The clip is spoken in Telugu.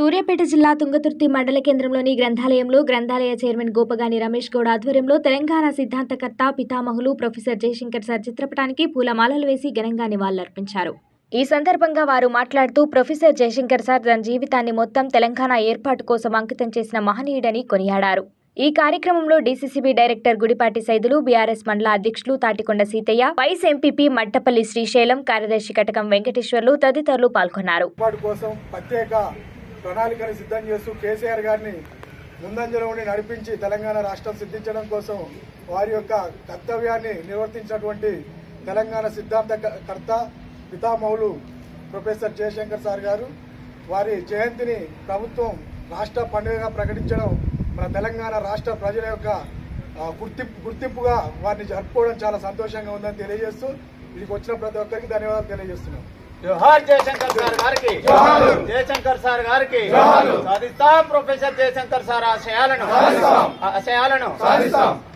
సూర్యాపేట జిల్లా తుంగతుర్తి మండల కేంద్రంలోని గ్రంథాలయంలో గ్రంథాలయ చైర్మన్ గోపగాని రమేష్ గౌడ్ ఆధ్వర్యంలో తెలంగాణ సిద్ధాంతకర్త పితామహులు ప్రొఫెసర్ జయశంకర్ సార్ చిత్రపటానికి పూలమాలలు వేసి ఘనంగా నివాళులర్పించారు ఈ సందర్భంగా వారు మాట్లాడుతూ ప్రొఫెసర్ జయశంకర్ సార్ తన జీవితాన్ని మొత్తం తెలంగాణ ఏర్పాటు కోసం అంకితం చేసిన మహనీయుడని కొనియాడారు ఈ కార్యక్రమంలో DCCB director Gudipati Saidulu BRS మండల అధ్యక్షులు తాటికొండ సీతయ్య వైస్ ఎంపీపీ మట్టపల్లి శ్రీశైలం కార్యదర్శి కటకం వెంకటేశ్వర్లు తదితరులు పాల్గొన్నారు ఏర్పాటు కోసం ప్రత్యేక ప్రణాళికను సిద్ధం చేస్తూ కేసీఆర్ గారిని ముందంజలో ఉండి నడిపించి తెలంగాణ రాష్ట్రం సిద్ధించడం కోసం వారి యొక్క కర్తవ్యాన్ని నిర్వర్తించినటువంటి తెలంగాణ సిద్ధాంత కర్త పితామహులు ప్రొఫెసర్ జయశంకర్ సార్ గారు వారి జయంతిని ప్రభుత్వం రాష్ట్ర పండుగగా ప్రకటించడం మన తెలంగాణ రాష్ట్ర ప్రజల యొక్క ఆ, గుర్తింపు గుర్తింపుగా వారిని జరుపుకోవడం చాలా సంతోషంగా ఉందని తెలియజేస్తూ ఇక్కడికి వచ్చిన ప్రతి ఒక్కరికి ధన్యవాదాలు తెలియజేస్తున్నాం జోహార్ జయశంకర్ సార్ గారికి జయశంకర్ సార్ గారికి సాధిస్తాం ప్రొఫెసర్ జయశంకర్ సార్ ఆశయాలను ఆశయాలను